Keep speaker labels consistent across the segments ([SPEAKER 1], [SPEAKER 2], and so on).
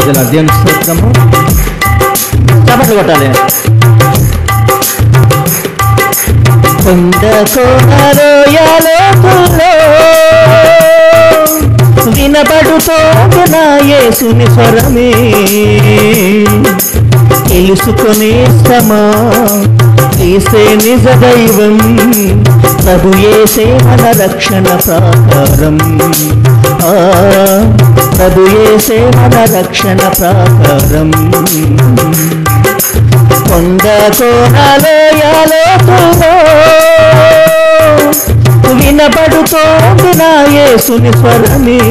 [SPEAKER 1] ప్రజల దేవుని స్తోత్రము చప్పట్లు కొట్టాలి కొండ కోనరోయాలోతుల్లో వినబడుతోంది నా యేసుని స్వరమే తెలుసుకునే సమా ఏసే నిజ దైవం ప్రభు ఏసే మన రక్షణ ప్రాకారం ఆ ప్రభు ఏసే మన రక్షణ ప్రాకారం కొండ కోనలోయాలోతులో వినబడుతోంది నా యేసుని స్వరమే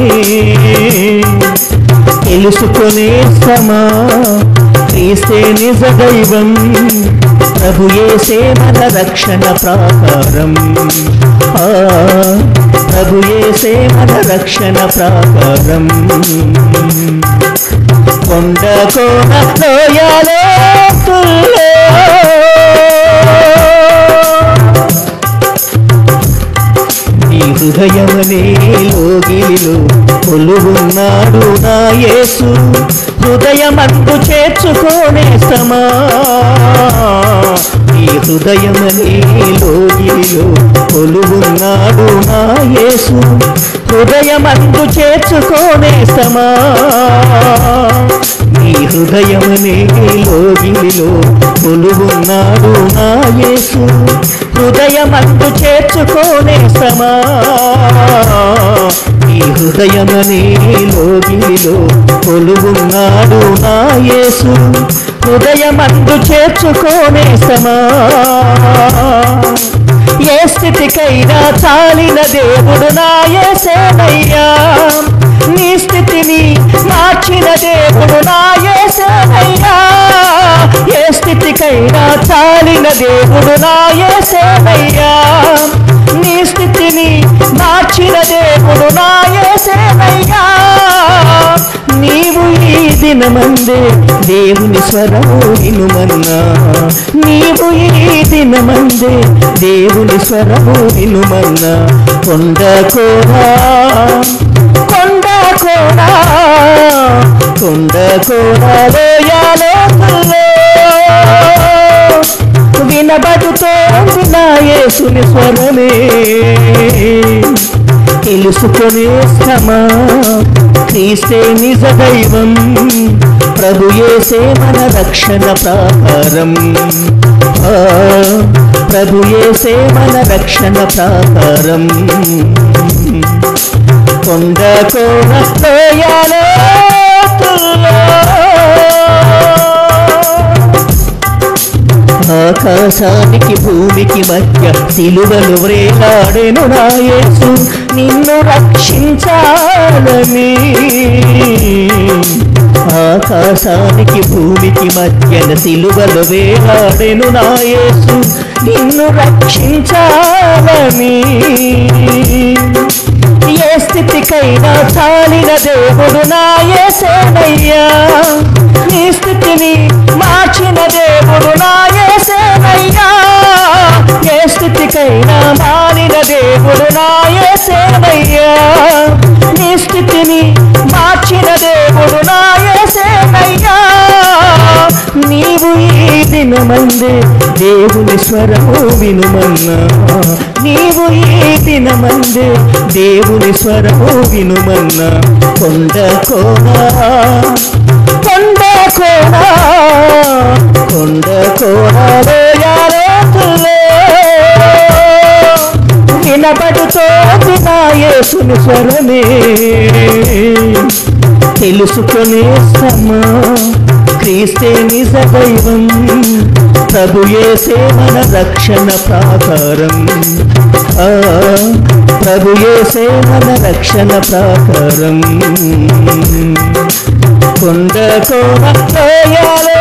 [SPEAKER 1] తెలుసుకునే సమా క్రీస్తే నిజ దైవం ప్రభు ఏసే మన రక్షణ ప్రాకారం ఆ ప్రభు ఏసే మన రక్షణ ప్రాకారం కొండ కోన లోయాలో నీ హృదయమనే లోగిలిలో కొలువున్నాడు నా యేసు హృదయమందు చేర్చుకోనే సమా నీ హృదయమనే లోగిలిలో కొలువున్నాడు నా యేసు హృదయమందు చేర్చుకోనే సమా నీ హృదయమనే లోగిలిలో కొలువున్నాడు నా యేసు హృదయమందు చేర్చుకోనే సమా ఈ హృదయమనే లోగిలిలో కొలువున్నాడు నా యేసు హృదయమందు చేర్చుకోనే సమా ఏ స్థితికైనా చాలిన దేవుడు నా యేసేనయ్యా నీ స్థితిని మార్చిన దేవుడు నా యేసేనయ్యా ఏ స్థితికైనా చాలిన దేవుడు నా యేసేనయ్యా నీ స్థితిని మార్చిన దేవుడు నా యేసేనయ్యా నీవు ఈ దినమందే దేవుని స్వరము వినుమన్నా నీవు ఈ దినమందే దేవుని స్వరము వినుమన్నా కొండ కోరా కొండ కోరా కొండ కోరా లోయాలోతుల్లో వినబడుతోంది నా యేసుని స్వరమే తెలుసుకునే సమా క్రీస్తే నిజ దైవం ప్రభు యేసే మన రక్షణ ప్రాకారం ఆ, ప్రభు యేసే మన రక్షణ ప్రాకారం కొండ కోన ఆకాశానికి భూమికి మధ్య సిలువలు వ్రేలాడెను నా యేసు నిన్ను రక్షించాలని ఆకాశానికి భూమికి మధ్యన సిలువలు వేలాడెను నా యేసు నిన్ను రక్షించాలని ఏ స్థితికైనా చాలిన దేవుడు నా యేసేనయ్యా నీ స్థితిని మార్చిన దేవుడు నా యేసేనయ్యా ఏ స్థితికైనా మారిన దేవుడు నా యేసేనయ్యా నీ స్థితిని మార్చిన దేవుడు నా యేసేనయ్యా నీవు ఈ దినమందే దేవుని స్వరము వినుమన్నా నీవు ఈ దినమందే దేవుని స్వరము వినుమన్నా కొండ కోనా కొండ కోనా కొండ కోనలోయాలోతుల్లో వినబడుతోంది నా యేసుని స్వరమే తెలుసుకునే సమా క్రీస్తే నిజ దైవం ప్రభు యేసే మన రక్షణ ప్రాకారం ఆ ప్రభు యేసే మన రక్షణ ప్రాకారం కొండ కోన లోయాలో